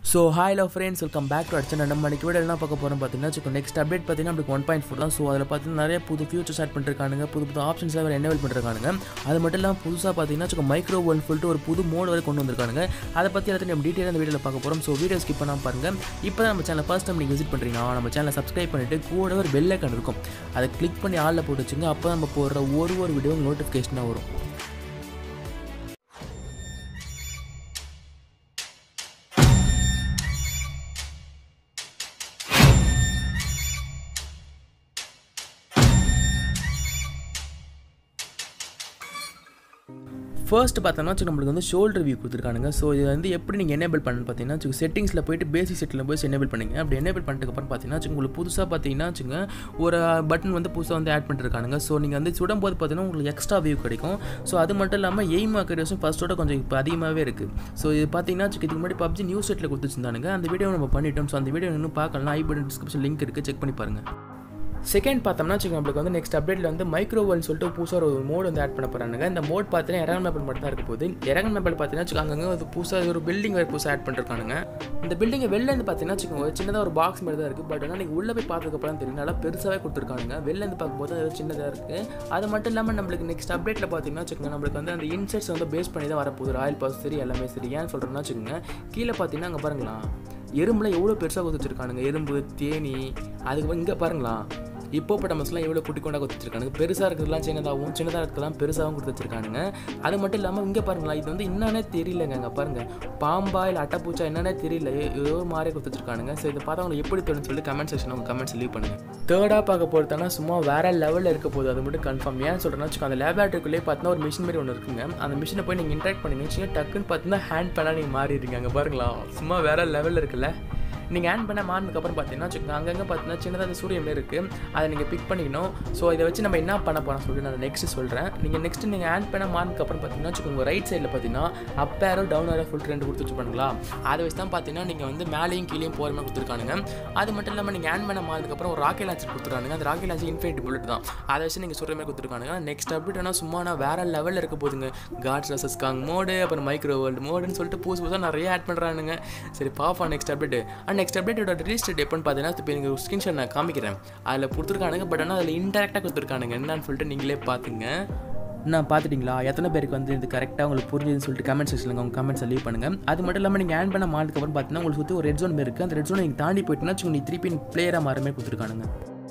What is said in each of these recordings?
so hi love friends welcome back to அடிச்சு நம்ம மணிக்கு விட என்ன பார்க்க போகிறோம் பார்த்தீங்கன்னா வச்சுக்கோ நெக்ஸ்ட் அப்டேட் பார்த்தீங்கன்னா நம்மளுக்கு ஒன் பாயிண்ட் ஃபோர் தான் ஸோ அதில் பார்த்தீங்கன்னா நிறைய புது ஃபியூச்சர்ஸ் ஆட் பண்ணிருக்கானுங்க புது புது ஆப்ஷன்ஸ் வேறு என்னவெல் பண்ணிருக்கானுங்க அது மட்டும் இல்லாமல் புதுசாக பார்த்தீங்கன்னா வச்சுக்கோ மைக்ரோ ஒன் சொல்லிட்டு ஒரு புது மோட் வரை கொண்டு வந்திருக்கானுங்க அதை பற்றி எல்லாத்தையும் நம்ம டீட்டெயில் அந்த வீடியோவில் பார்க்க போகிறோம் ஸோ வீடியோ ஸ்கிப் பண்ணாமல் பாருங்கள் இப்போ நம்ம சேனல் ஃபர்ஸ்ட் டைம் நீங்கள் விசிட் பண்ணுறீங்கன்னா நம்ம சேனலை சப்ஸ்கிரைப் பண்ணிட்டு கூட ஒரு பெல் ஐக்கன் இருக்கும் அதை கிளிக் பண்ணி ஆளில் போட்டு வச்சுங்க அப்போ நம்ம போடுற ஒரு ஒரு வீடியோ நோட்டிஃபிகேஷனாக வரும் ஃபர்ஸ்ட் பார்த்தோம்னா வச்சு நம்மளுக்கு வந்து ஷோல்டர் வியூ கொடுத்துருக்கானுங்க ஸோ இது வந்து எப்படி நீங்கள் எனேபிள் பண்ணு பார்த்தீங்கன்னா வச்சுக்கோ செட்டிங்ஸில் போயிட்டு பேசிக் செட்டில் போய் எனேபிள் பண்ணுங்க அப்படி எனேபிள் பண்ணிட்டுக்கப்புறம் பார்த்தீங்கன்னா வச்சுக்கோ உங்களுக்கு புதுசாக பார்த்தீங்கன்னா வச்சுங்க ஒரு பட்டன் வந்து புதுசாக வந்து ஆட் பண்ணிருக்கானுங்க ஸோ நீங்கள் வந்து சுடும்போது பார்த்தீங்கன்னா உங்களுக்கு எக்ஸ்ட்ரா வியூ கிடைக்கும் ஸோ அது மட்டும் இல்லாமல் எய்ம் அக்கரேஷன் ஃபஸ்ட்டோட கொஞ்சம் இப்போ அதிகமாகவே இருக்குது ஸோ இது பார்த்தீங்கன்னா வச்சுக்க இதுக்கு முன்னாடி பப்ஜி நியூஸ் செட்டில் கொடுத்துருந்தானுங்க அந்த வீடியோ நம்ம பண்ணிட்டோம் ஸோ அந்த வீடியோ இன்னும் பார்க்கலாம் ஐ பட்டன் டிஸ்கிரிப்ஷன் லிங்க் இருக்குது செக் பண்ணி பாருங்கள் செகண்ட் பார்த்தோம்னா வச்சுக்கோங்க நம்மளுக்கு வந்து நெக்ஸ்ட் அப்டேட்டில் வந்து மைக்ரோவல்னு சொல்லிட்டு புதுசாக ஒரு மோட் வந்து ஆட் பண்ண போகிறாங்க இந்த மோட் பார்த்தீங்கன்னா இறங்கல் மேப்பிள் மட்டும் தான் இருக்க போகுது இறங்கல் மேப்பிள் பார்த்தீங்கன்னா வச்சுக்கோங்க அங்கங்கே ஒரு புதுசாக ஒரு பில்டிங் வேறு புதுசாக ஆட் பண்ணிருக்கானுங்க இந்த பில்டிங்கை வெளில இருந்து பார்த்தீங்கன்னா வச்சுக்கோங்க சின்னதாக ஒரு பாக்ஸ் மாதிரி தான் இருக்குது பட் ஆனால் நீங்கள் உள்ளே போய் பார்த்ததுக்கப்புறம் தெரியும் நல்லா பெருசாகவே கொடுத்துருக்காங்க வெளில இருந்து பார்க்கும்போது அது சின்னதாக இருக்குது அது மட்டும் இல்லாமல் நம்மளுக்கு நெக்ஸ்ட் அப்டேட்டில் பார்த்தீங்கன்னா வச்சுக்கோங்க நம்மளுக்கு வந்து அந்த இன்செட்ஸ் வந்து பேஸ் பண்ணி தான் வரப்போகுது ராயல் பாஸ் சரி எல்லாமே சரி ஏன்னு சொல்கிறேன்னா வச்சுக்கோங்க கீழே பார்த்தீங்கன்னா அங்கே பாருங்களா எறும்புல எவ்வளோ பெருசாக கொடுத்து வச்சிருக்கானுங்க எறும்பு தேனி அதுக்கு இங்கே பாருங்களா இப்போப்பட்ட மஸ்லாம் எவ்வளோ குட்டி கொண்டா கொடுத்து வச்சிருக்கானுங்க பெருசாக இருக்கிறதுலாம் சின்னதாகவும் சின்னதாக இருக்கிறதுலாம் பெருசாகவும் கொடுத்து வச்சிருக்கானுங்க அது மட்டும் இல்லாமல் இங்கே பாருங்களா இது வந்து என்னன்னே தெரியலங்க அங்கே பாருங்கள் பாம்பா இல்லை அட்டைப்பூச்சா என்னன்னே தெரியல ஏதோ ஒரு மாதிரி கொடுத்து வச்சிருக்கானுங்க ஸோ இதை பார்த்தா உங்களுக்கு எப்படி தோணுன்னு சொல்லி கமெண்ட் செக்ஷன் உங்கள் கமெண்ட்ஸ் லீவ் பண்ணுங்கள் தேர்டாக பார்க்க போகிறதுனா சும்மா வேற லெவலில் இருக்க போகுது அது மட்டும் கன்ஃபார்ம் ஏன்னு சொல்கிறேன்னா வச்சுக்கோ அந்த லேபரேட்டரிக்குள்ளே பார்த்தீங்கன்னா ஒரு மிஷின் மாதிரி ஒன்று இருக்குங்க அந்த மிஷினை போய் நீங்கள் இன்ட்ராக்ட் பண்ணி வச்சுங்க டக்குன்னு பார்த்தீங்கன்னா ஹேண்ட் பண்ணால் நீங்கள் மாறிடுங்க அங்கே பாருங்களா சும்மா வேற லெவலில் இருக்குல்ல நீங்கள் ஆன் பண்ண மாறினதுக்கப்புறம் பார்த்தீங்கன்னா வச்சுக்கோங்க அங்கங்கே பார்த்தீங்கன்னா சின்னதாக அந்த சூரியன் மாரி இருக்குது அதை நீங்கள் பிக் பண்ணிக்கணும் ஸோ இதை வச்சு நம்ம என்ன பண்ண போகிறோம் சொல்லிட்டு நான் நெக்ஸ்ட் சொல்கிறேன் நீங்கள் நெக்ஸ்ட் நீங்கள் ஆன் பண்ண மாறினதுக்கப்புறம் பார்த்தீங்கன்னா வச்சுக்கோங்க ரைட் சைடில் பார்த்தீங்கன்னா up arrow down arrow full ரெண்டு கொடுத்து வச்சுப்பானுங்களா அதை வச்சு தான் பார்த்தீங்கன்னா நீங்கள் வந்து மேலேயும் கீழேயும் போகிற மாதிரி கொடுத்துருக்கானுங்க அது மட்டும் இல்லாமல் நீங்கள் ஆன் பண்ண மாறினதுக்கப்புறம் ஒரு ராக்கெட் லான்ச்சர் கொடுத்துருக்கானுங்க அந்த ராக்கெட் லான்ச்சர் இன்ஃபினிட்டி புல்லட் தான் அதை வச்சு நீங்கள் சொல்கிற மாதிரி கொடுத்துருக்கானுங்க நெக்ஸ்ட் அப்டேட் ஆனால் சும்மா நான் வேறு லெவலில் இருக்க போதுங்க காட்ஸ் ரசஸ் காங் மோடு அப்புறம் மைக்ரோ வேர்ல்டு மோடுன்னு சொல்லிட்டு புதுசு புதுசாக நிறைய ஆட் பண்ணுறானுங்க சரி பாப்பா நெக்ஸ்ட் அப்டேட் அண்ட் நெக்ஸ்ட் அப்டேட்டோட ரிலீஸ் டேட் எப்போன்னு பார்த்தீங்கன்னா இப்போ நீங்கள் ஒரு ஸ்க்ரீன்ஷாட் நான் காமிக்கிறேன் அதில் கொடுத்துருக்கானுங்க பட் ஆனால் அதில் இன்டெரக்டாக கொடுத்துருக்கானுங்க என்னன்னு சொல்லிட்டு நீங்களே பார்த்துங்க நான் பார்த்துட்டிங்களா எத்தனை பேருக்கு வந்து இது கரெக்டாக உங்களுக்கு புரிஞ்சுதுன்னு சொல்லிட்டு கமெண்ட் செக்ஷனில் உங்கள் கமெண்ட்ஸ் லீவ் பண்ணுங்கள் அது மட்டும் இல்லாமல் நீங்கள் ஆன் பண்ண மாட்டதுக்கப்புறம் பார்த்தீங்கன்னா உங்களுக்கு சுற்றி ஒரு ரெட் ஜோன் இருக்குது அந்த ரெட் ஜோன் நீங்கள் தாண்டி போயிட்டுனா நீ திருப்பி பிளேயராக மாறமே கொடுத்துருக்கானுங்க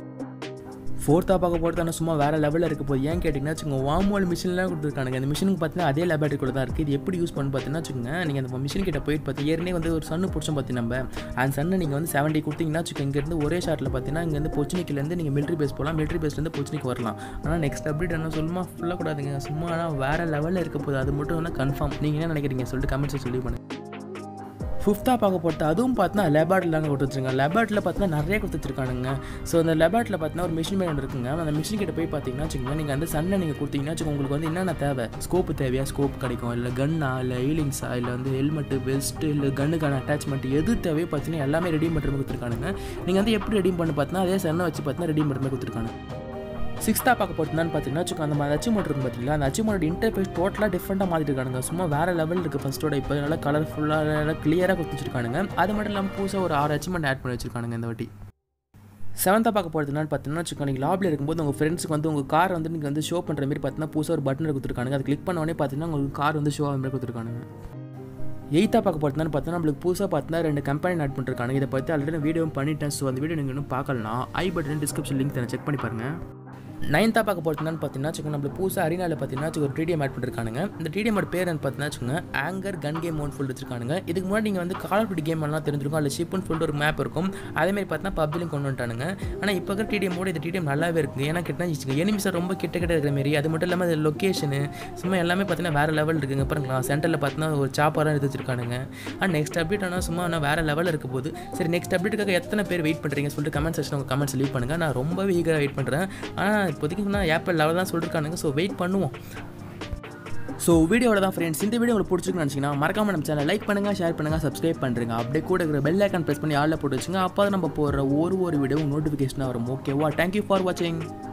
ஃபோர்த்தாக பார்க்க போகிறது சும்மா வேறு லெவலில் இருக்க போது ஏன் கேட்டிங்கன்னா வச்சுக்கோங்க வார்மோல் மிஷின்லாம் கொடுத்துருக்கானுங்க அந்த மிஷினுக்கு பார்த்தீங்கன்னா அதே லேபரேட்டரி கூட தான் இருக்குது இது எப்படி யூஸ் பண்ணு பார்த்தீங்கன்னா வச்சுக்கோங்க நீங்கள் அந்த மிஷின் கிட்ட போயிட்டு பார்த்து ஏற்கனவே வந்து ஒரு சன்னு பிடிச்சோம் பார்த்தி நம்ம அந்த சன்னை நீங்கள் வந்து செவன்ட்டி கொடுத்தீங்கன்னா வச்சுக்கோங்க இங்கேருந்து ஒரே ஷாட்டில் பார்த்தீங்கன்னா இங்கேருந்து பொச்சினிக்கிலேருந்து நீங்கள் மிலிட்ரி பேஸ் போகலாம் மிலிட்ரி பேஸ்லேருந்து பொச்சினிக்கு வரலாம் ஆனால் நெக்ஸ்ட் அப்டேட் என்ன சொல்லுமா ஃபுல்லாக கூடாதுங்க சும்மா ஆனால் வேறு லெவலில் இருக்க போகுது அது மட்டும் வந்து கன்ஃபார்ம் நீங்கள் என்ன நினைக்கிறீங்க சொல்லிட்டு கமெண்ட்ஸ் சொல்லி பண்ணுங்கள் ஃபிஃப்த்தாக பார்க்க போட்டு அதுவும் பார்த்தீங்கன்னா லெபார்ட்டில் தாங்க கொடுத்து வச்சுருங்க லெபார்ட்டில் பார்த்தீங்கன்னா நிறைய கொடுத்து வச்சிருக்கானுங்க ஸோ அந்த லெபார்ட்டில் பார்த்தீங்கன்னா ஒரு மிஷின் மேலே இருக்குங்க அந்த மிஷின் கிட்ட போய் பார்த்தீங்கன்னா வச்சுக்கோங்க நீங்கள் அந்த சன்னை நீங்கள் கொடுத்தீங்கன்னா வச்சுக்கோங்க உங்களுக்கு வந்து என்னென்ன தேவை ஸ்கோப்பு தேவையா ஸ்கோப் கிடைக்கும் இல்லை கன்னா இல்லை ஈலிங்ஸா இல்லை வந்து ஹெல்மெட்டு பெஸ்ட்டு இல்லை கன்னுக்கான அட்டாச்மெண்ட் எது தேவையோ பார்த்தீங்கன்னா எல்லாமே ரெடி பண்ணுற மாதிரி கொடுத்துருக்கானுங்க நீங்கள் வந்து எப்படி ரெடி பண்ணி பார்த்தீங்கன்னா அதே சன்னை வச்சு பார்த்தீங்கன்னா ரெடி பண்ணுற மாதிரி கொடுத்துருக்காங்க சிக்ஸ்த்தாக பார்க்க போட்டுனான்னு பார்த்தீங்கன்னா வச்சுக்கோ அந்த மாதிரி அச்சீவ்மெண்ட் இருக்கும் பார்த்தீங்களா அந்த அச்சீவ்மெண்ட் இன்டர்ஃபேஸ் டோட்டலாக டிஃப்ரெண்ட்டாக மாற்றிட்டு இருக்கானுங்க சும்மா வேறு லெவல் இருக்குது ஃபஸ்ட்டோட இப்போ நல்லா கலர்ஃபுல்லாக நல்லா கிளியராக கொடுத்து வச்சிருக்கானுங்க அது மட்டும் இல்லாமல் புதுசாக ஒரு ஆறு அச்சீவ்மெண்ட் ஆட் பண்ணி வச்சிருக்கானுங்க இந்த வாட்டி செவன்த்தாக பார்க்க போகிறதுனால பார்த்தீங்கன்னா வச்சுக்கோ நீங்கள் லாபில் இருக்கும்போது உங்கள் ஃப்ரெண்ட்ஸுக்கு வந்து உங்கள் கார் வந்து நீங்கள் வந்து ஷோ பண்ணுற மாதிரி பார்த்தீங்கன்னா புதுசாக ஒரு பட்டன் கொடுத்துருக்கானுங்க அதை கிளிக் பண்ண உடனே பார்த்தீங்கன்னா உங்களுக்கு கார் வந்து ஷோ ஆகிற மாதிரி கொடுத்துருக்கானுங்க எயித்தாக பார்க்க போகிறதுனால பார்த்தீங்கன்னா நம்மளுக்கு புதுசாக பார்த்தீங்கன்னா ரெண்டு கம்பெனி ஆட் பண்ணிருக்காங்க இதை பற்றி ஆல்ரெடி வீடியோ பண்ணிட்டேன் ஸோ அந்த வீடியோ நீங்கள் இன்னும் பார்க்கலாம் ஐ பட்டன் டிஸ்கிரிப்ஷன் லிங்க் தரேன் செக் பண்ணி பாருங்கள் நைன்த்தாக பார்க்க போகிறதுனான்னு பார்த்தீங்கன்னா வச்சுக்கோங்க நம்மளுக்கு புதுசாக அரினாவில் பார்த்தீங்கன்னா ஒரு டிடிஎம் ஆட் பண்ணிருக்கானுங்க இந்த டிடிஎம்மோட பேர் என்ன பார்த்தீங்கன்னா வச்சுக்கோங்க anchor gun game one full வச்சிருக்கானுங்க இதுக்கு முன்னாடி நீங்கள் வந்து கால் ஆஃப் கேம் எல்லாம் தெரிஞ்சிருக்கும் அதில் ஷிப்னு சொல்லிட்டு ஒரு மேப் இருக்கும் அதேமாதிரி பார்த்தீங்கன்னா பப்ஜிலையும் கொண்டு வந்துட்டானுங்க ஆனால் இப்போ இருக்கிற டிடிஎம்மோட இந்த டிடிஎம் நல்லாவே இருக்குது ஏன்னா கிட்ட வச்சுக்கோங்க எனிமிஸை ரொம்ப கிட்ட கிட்ட இருக்கிற மாரி அது மட்டும் இல்லாமல் அது லொக்கேஷனு சும்மா எல்லாமே பார்த்தீங்கன்னா வேறு லெவல் இருக்குங்க பாருங்களா சென்டரில் பார்த்தீங்கன்னா ஒரு சாப்பாராக எடுத்து வச்சிருக்கானுங்க அண்ட் நெக்ஸ்ட் அப்டேட் ஆனால் சும்மா ஆனால் வேறு லெவலில் இருக்க போது சரி நெக்ஸ்ட் அப்டேட்டுக்காக எத்தனை பேர் வெயிட் பண்ணுறீங்க சொல்லிட்டு கமெண்ட் செக்ஷன் உங்கள் கமெண்ட்ஸ் லீவ் பண்ணுங்கள் நான் ரொம்பவே ஈகராக வெயிட் பண்ணுறேன் ஆனால் இப்போதைக்கு நான் ஆப்பிள் லெவல் தான் சொல்லியிருக்கானுங்க ஸோ வெயிட் பண்ணுவோம் ஸோ வீடியோவில் தான் ஃப்ரெண்ட்ஸ் இந்த வீடியோ உங்களுக்கு பிடிச்சிருக்குன்னு நினச்சிங்கன்னா மறக்காம நம்ம சேனல் லைக் பண்ணுங்கள் ஷேர் பண்ணுங்கள் சப்ஸ்கிரைப் பண்ணுறங்க அப்படியே கூட இருக்கிற பெல் ஐக்கான் ப்ரெஸ் பண்ணி ஆளில் போட்டு வச்சுங்க அப்போ நம்ம போடுற ஒரு ஒரு வீடியோ நோட்டிஃபிகேஷனாக வரும் ஓகேவா தேங்க்யூ ஃபார் வாட்சிங்